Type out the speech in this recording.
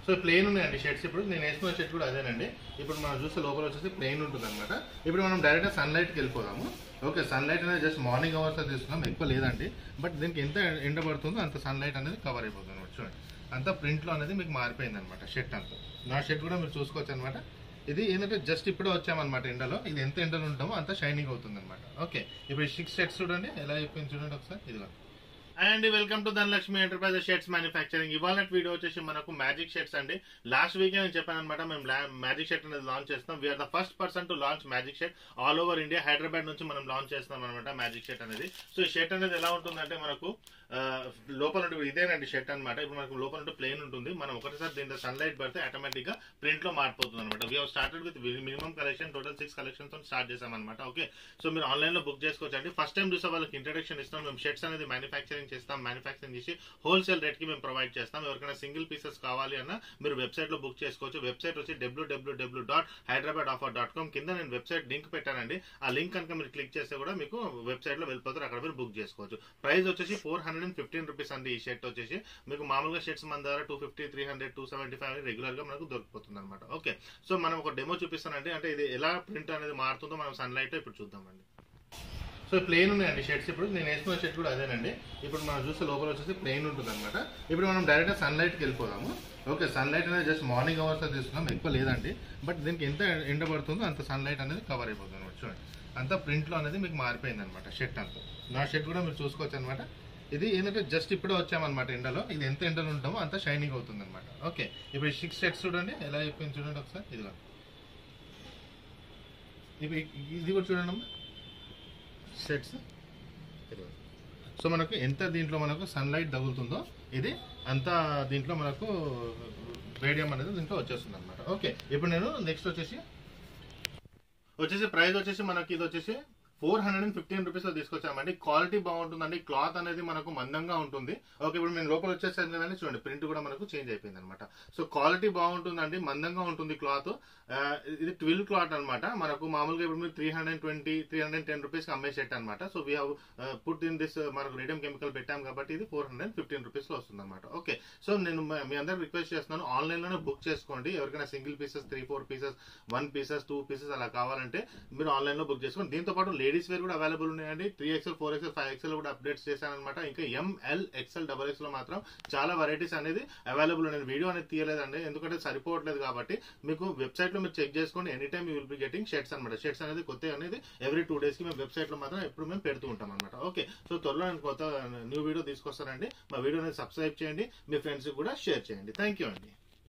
so plain ఉన్నాయండి shirts ఇప్పుడు నేను వేసుకున్న షర్ట్ కూడా అదేనండి ఇప్పుడు మనం చూస్తే లోపల వచ్చేసి ప్లెయిన్ ఉంటుంది అనమాట ఇప్పుడు మనం డైరెక్ట్గా సన్లైట్కి వెళ్ళిపోదాము ఓకే సన్లైట్ అనేది జస్ట్ మార్నింగ్ అవర్స్ తీసుకున్నాం ఎక్కువ లేదండి బట్ దీనికి ఎంత ఎండ పడుతుందో అంత సన్లైట్ అనేది కవర్ అయిపోతుంది అనమాట చూడండి అంతా ప్రింట్లో అనేది మీకు మారిపోయింది అనమాట షర్ట్ అంతా నా షర్ట్ కూడా మీరు చూసుకోవచ్చు అనమాట ఇది ఏంటంటే జస్ట్ ఇప్పుడే వచ్చామన్నమాట ఎండలో ఇది ఎంత ఎండలో ఉంటామో అంత షైనింగ్ అవుతుంది అనమాట ఓకే ఇప్పుడు సిక్స్ షర్ట్స్ చూడండి ఎలా అయిపోయింది చూడండి ఒకసారి ఇదిగో and welcome to Dhanalakshmi enterprise shirts manufacturing ఇవాళ వీడియో వచ్చేసి మనకు మ్యాజిక్ షర్ట్స్ అండి లాస్ట్ వీక్ నేను చెప్పాను అనమాట మేము మ్యాజిక్ షర్ట్ అనేది లాంచ్ చేస్తాం we are the first person to launch magic shirt all over India Hyderabad నుంచి మనం లాంచ్ చేస్తాం అనమాట మ్యాజిక్ షర్ట్ అనేది సో ఈ షర్ట్ అనేది ఎలా ఉంటుందంటే మనకు ఆ, లోపల నుండి ఇదేనండి షర్ట్ అనమాట ఇప్పుడు మనకు లోపల నుండి ప్లేన్ ఉంటుంది మనం ఒకటిసారి దీంట్లో సన్లైట్ పడితే ఆటోమేటిక్ గా ప్రింట్ లో మారిపోతుంది అనమాట we started with minimum collection total six collection తో స్టార్ట్ చేసాం అనమాట ఓకే సో మీరు ఆన్లైన్ లో బుక్ చేసుకోవచ్చు అండి ఫస్ట్ టైం చూసే వాళ్ళకి ఇంట్రడక్షన్ ఇస్తాం మేము షర్ట్స్ అనేది మ్యానుఫ్యాక్చరింగ్ చేస్తాం మ్యానుఫ్యాక్చరింగ్ చేసి హోల్సేల్ రేట్ కి మేము ప్రొవైడ్ చేస్తాం ఎవరికైనా సింగిల్ పీసెస్ కావాలి అన్న మీరు వెబ్సైట్ లో బుక్ చేసుకోవచ్చు వెబ్సైట్ వచ్చి డబ్ల్యూడబ్ల్యూడబ్ల్యూ dot Hyderabad offer dot com కింద నేను వెబ్సైట్ లింక్ పెట్టానండి ఆ లింక్ కనుక మీరు క్లిక్ చేస్తే కూడా మీకు వెబ్సైట్ లో వెళ్ళిపోతారు అక్కడ మీరు బుక్ చేసుకోవచ్చు ప్రైస్ వచ్చేసి four hundred and fifteen rupees అండి ఈ షర్ట్ వచ్చేసి మీకు మామూలుగా షర్ట్స్ మన దగ్గర two fifty three hundred two seventy five regular గా మనకు దొరికిపోతుంది అనమాట ఓకే సో మనం ఒక డెమో చూపిస్తానండి అంటే ఇది ఎలా ప్రింట్ అనేది మారుతుందో మనం సన్లైట్ లో ఇప్పుడు చూద్దామండి సో ప్లెయిన్ ఉన్నాయండి షర్ట్స్ ఇప్పుడు నేను వేసుకున్న షర్ట్ కూడా అదేనండి ఇప్పుడు మనం చూస్తే లోపల వచ్చేసి ప్లెయిన్ ఉంటుంది అనమాట ఇప్పుడు మనం డైరెక్ట్గా సన్లైట్కి వెళ్ళిపోదాము ఓకే సన్లైట్ అనేది జస్ట్ మార్నింగ్ అవర్స్ తీసుకున్నాం ఎక్కువ లేదండి బట్ దీనికి ఎంత ఎండ పడుతుందో అంత సన్లైట్ అనేది కవర్ అయిపోతుంది అనమాట చూడండి అంతా ప్రింట్లో అనేది మీకు మారిపోయింది అనమాట షర్ట్ అంతా నా షర్ట్ కూడా మీరు చూసుకోవచ్చు అనమాట ఇది ఏంటంటే జస్ట్ ఇప్పుడే వచ్చామన్నమాట ఎండలో ఇది ఎంత ఎండలో ఉంటామో అంత షైనింగ్ అవుతుంది అనమాట ఓకే ఇప్పుడు సిక్స్ షర్ట్స్ చూడండి ఎలా అయిపోయింది చూడండి ఒకసారి ఇదిగో ఇప్పుడు ఇది కూడా చూడండి అమ్మా షర్ట్స్ సో మనకు ఎంత దీంట్లో మనకు సన్లైట్ తగులుతుందో ఇది అంత దీంట్లో మనకు రేడియం అనేది దీంట్లో వచ్చేస్తుంది అనమాట ఓకే ఇప్పుడు నేను నెక్స్ట్ వచ్చేసి వచ్చేసి ప్రైస్ వచ్చేసి మనకి ఇది వచ్చేసి four hundred and fifteen rupees లో తీసుకొచ్చామండి క్వాలిటీ బాగుంటుందండి క్లాత్ అనేది మనకు మందంగా ఉంటుంది ఓకే ఇప్పుడు మేము లోపల వచ్చేసాం కదండి చూడండి ప్రింట్ కూడా మనకు చేంజ్ అయిపోయింది అనమాట సో క్వాలిటీ బాగుంటుందండి మందంగా ఉంటుంది క్లాత్ ఇది ట్విల్ క్లాత్ అన్నమాట మనకు మామూలుగా ఇప్పుడు మీరు three hundred twenty three hundred ten rupees అమ్మే షర్ట్ అనమాట so we have put in this మనకు రేడియం కెమికల్ పెట్టాం కాబట్టి ఇది ఫోర్ హండ్రెడ్ ఫిఫ్టీన్ రూపీస్ లో వస్తుంది అనమాట ఓకే సో నేను మ- మీ అందరికి రిక్వెస్ట్ చేస్తున్నాను ఆన్లైన్ లోనే బుక్ చేసుకోండి ఎవరికైనా single pieces three four pieces one pieces two pieces అలా కావాలంటే మీరు ఆన్లైన్ లో బుక్ చేసుకోండి దీంతో పాటు లేడీస్ వేర్ కూడా అవైలబుల్ ఉన్నాయండి three XL four XL five XL కూడా అప్డేట్స్ చేశాను అనమాట ఇంకా ఎంఎల్ ఎక్స్ఎల్ డబల్ ఎక్స్ లో మాత్రం చాలా వెరైటీస్ అనేది అవైలబుల్ ఉన్నాయి వీడియో అనేది తీయలేదండి ఎందుకంటే సరిపోవట్లేదు కాబట్టి మీకు వెబ్సైట్ లో మీరు చెక్ చేసుకోండి any time you will be getting shirts అనమాట షర్ట్స్ అనేది కొత్త అనేది ఎవ్రీ టూ డేస్ కి మేము వెబ్సైట్ లో మాత్రం ఎప్పుడు మేము పెడుతూ ఉంటాం అనమాట ఓకే సో త్వరలో నేను కొత్త న్యూ వీడియో తీసుకొస్తానండి మా వీడియో అనేది సబ్స్క్రైబ్ చేయండి మీ ఫ్రెండ్స్ కూడా షేర్ చేయండి థ్యాంక్ యూ అండి